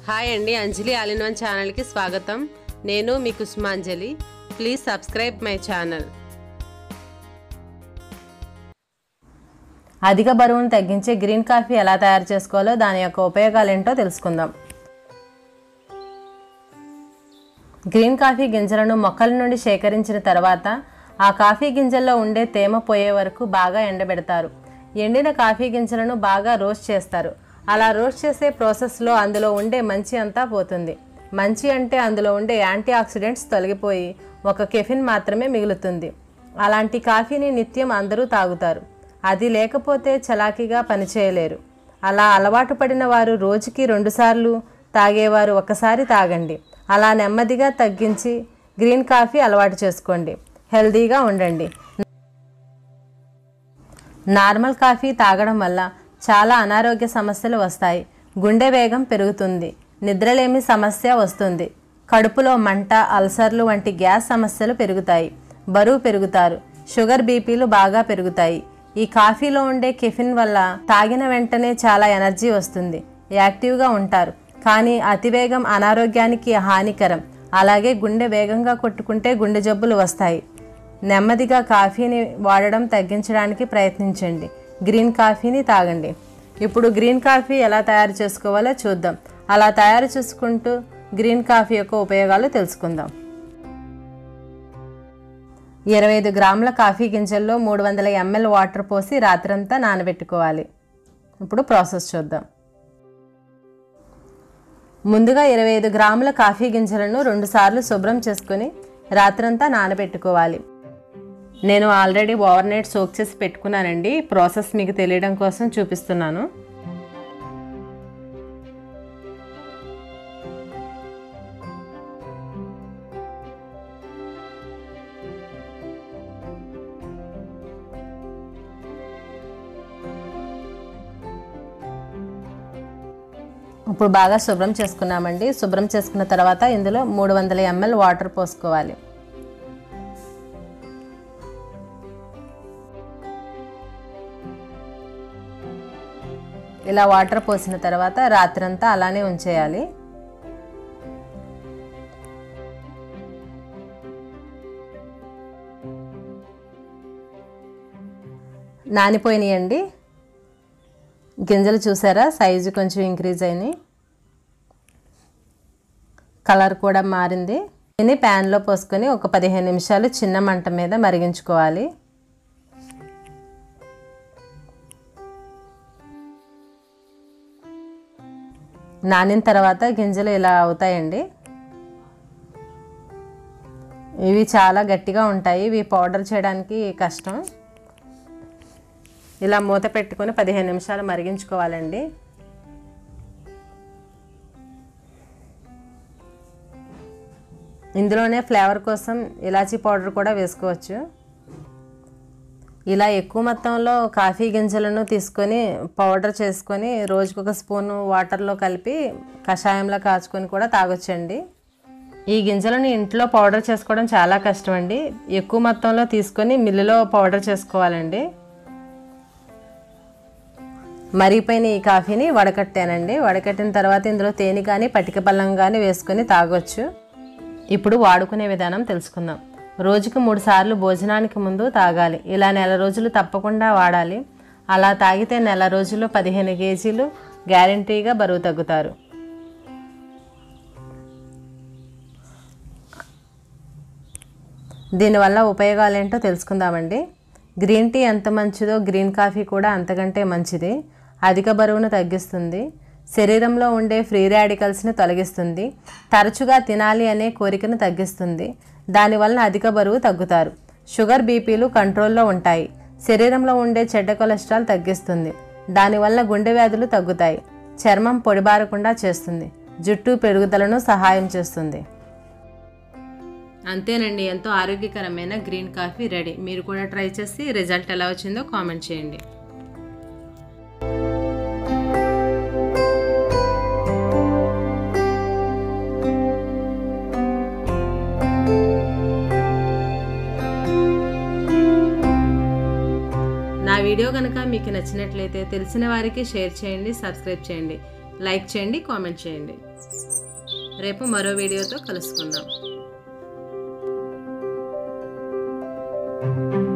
hi అండి అంజలి all in one ఛానల్కి స్వాగతం నేను మీ Kusumanjali please subscribe my channel అధిక బరువును తగ్గించే గ్రీన్ కాఫీ ఎలా తయారు చేసుకోవాలో దాని యొక్క ఉపయోగాలు ఏంటో తెలుసుకుందాం గ్రీన్ కాఫీ గింజలను మొక్కల నుండి సేకరించిన తర్వాత ఆ కాఫీ గింజల్లో ఉండే తేమ పోయే వరకు బాగా ఎండబెడతారు ఎండిన కాఫీ గింజలను బాగా రోస్ట్ చేస్తారు అలా రోస్ట్ చేసే ప్రాసెస్లో అందులో ఉండే మంచి అంతా పోతుంది మంచి అంటే అందులో ఉండే యాంటీ ఆక్సిడెంట్స్ తొలగిపోయి ఒక కెఫిన్ మాత్రమే మిగులుతుంది అలాంటి కాఫీని నిత్యం అందరూ తాగుతారు అది లేకపోతే చలాకీగా పనిచేయలేరు అలా అలవాటు పడిన వారు రోజుకి రెండుసార్లు తాగేవారు ఒకసారి తాగండి అలా నెమ్మదిగా తగ్గించి గ్రీన్ కాఫీ అలవాటు చేసుకోండి హెల్దీగా ఉండండి నార్మల్ కాఫీ తాగడం వల్ల చాలా అనారోగ్య సమస్యలు వస్తాయి గుండె వేగం పెరుగుతుంది నిద్రలేమి సమస్య వస్తుంది కడుపులో మంట అల్సర్లు వంటి గ్యాస్ సమస్యలు పెరుగుతాయి బరువు పెరుగుతారు షుగర్ బీపీలు బాగా పెరుగుతాయి ఈ కాఫీలో ఉండే కెఫిన్ వల్ల తాగిన వెంటనే చాలా ఎనర్జీ వస్తుంది యాక్టివ్గా ఉంటారు కానీ అతివేగం అనారోగ్యానికి హానికరం అలాగే గుండె వేగంగా కొట్టుకుంటే గుండె జబ్బులు వస్తాయి నెమ్మదిగా కాఫీని వాడడం తగ్గించడానికి ప్రయత్నించండి గ్రీన్ కాఫీని తాగండి ఇప్పుడు గ్రీన్ కాఫీ ఎలా తయారు చేసుకోవాలో చూద్దాం అలా తయారు చేసుకుంటూ గ్రీన్ కాఫీ యొక్క ఉపయోగాలు తెలుసుకుందాం ఇరవై ఐదు గ్రాముల కాఫీ గింజల్లో మూడు వందల ఎంఎల్ వాటర్ పోసి రాత్రంతా నానబెట్టుకోవాలి ఇప్పుడు ప్రాసెస్ చూద్దాం ముందుగా ఇరవై ఐదు గ్రాముల కాఫీ గింజలను రెండుసార్లు శుభ్రం చేసుకొని రాత్రంతా నానబెట్టుకోవాలి నేను ఆల్రెడీ ఓవర్ నైట్ సోక్ చేసి పెట్టుకున్నానండి ప్రాసెస్ మీకు తెలియడం కోసం చూపిస్తున్నాను ఇప్పుడు బాగా శుభ్రం చేసుకున్నామండి శుభ్రం చేసుకున్న తర్వాత ఇందులో మూడు వందల ఎంఎల్ వాటర్ పోసుకోవాలి ఇలా వాటర్ పోసిన తర్వాత రాత్రంతా అలానే ఉంచేయాలి నానిపోయినాయండి గింజలు చూసారా సైజు కొంచెం ఇంక్రీజ్ అయినాయి కలర్ కూడా మారింది దీన్ని ప్యాన్లో పోసుకొని ఒక పదిహేను నిమిషాలు చిన్న మంట మీద మరిగించుకోవాలి నానిన తర్వాత గింజలు ఇలా అవుతాయండి ఇవి చాలా గట్టిగా ఉంటాయి ఇవి పౌడర్ చేయడానికి కష్టం ఇలా మూత పెట్టుకొని పదిహేను నిమిషాలు మరిగించుకోవాలండి ఇందులోనే ఫ్లేవర్ కోసం ఇలాచీ పౌడర్ కూడా వేసుకోవచ్చు ఇలా ఎక్కువ మొత్తంలో కాఫీ గింజలను తీసుకొని పౌడర్ చేసుకొని రోజుకొక స్పూను వాటర్లో కలిపి కషాయంలో కాచుకొని కూడా తాగొచ్చండి ఈ గింజలను ఇంట్లో పౌడర్ చేసుకోవడం చాలా కష్టం అండి ఎక్కువ మొత్తంలో తీసుకొని మిల్లులో పౌడర్ చేసుకోవాలండి మరిగిపోయిన ఈ కాఫీని వడకట్టానండి వడకట్టిన తర్వాత ఇందులో తేనె కానీ పటిక బెల్లం కానీ వేసుకొని తాగొచ్చు ఇప్పుడు వాడుకునే విధానం తెలుసుకుందాం రోజుకు మూడు సార్లు భోజనానికి ముందు తాగాలి ఇలా నెల రోజులు తప్పకుండా వాడాలి అలా తాగితే నెల రోజుల్లో పదిహేను కేజీలు గ్యారంటీగా బరువు తగ్గుతారు దీనివల్ల ఉపయోగాలు ఏంటో తెలుసుకుందామండి గ్రీన్ టీ ఎంత మంచిదో గ్రీన్ కాఫీ కూడా అంతకంటే మంచిది అధిక బరువును తగ్గిస్తుంది శరీరంలో ఉండే ఫ్రీ రాడికల్స్ని తొలగిస్తుంది తరచుగా తినాలి అనే కోరికను తగ్గిస్తుంది దానివల్ల అధిక బరువు తగ్గుతారు షుగర్ బీపీలు కంట్రోల్లో ఉంటాయి శరీరంలో ఉండే చెడ్డ కొలెస్ట్రాల్ తగ్గిస్తుంది దానివల్ల గుండె వ్యాధులు తగ్గుతాయి చర్మం పొడిబారకుండా చేస్తుంది జుట్టు పెరుగుదలను సహాయం చేస్తుంది అంతేనండి ఎంతో ఆరోగ్యకరమైన గ్రీన్ కాఫీ రెడీ మీరు కూడా ట్రై చేసి రిజల్ట్ ఎలా వచ్చిందో కామెంట్ చేయండి నా వీడియో కనుక మీకు నచ్చినట్లయితే తెలిసిన వారికి షేర్ చేయండి సబ్స్క్రైబ్ చేయండి లైక్ చేయండి కామెంట్ చేయండి రేపు మరో వీడియోతో కలుసుకుందాం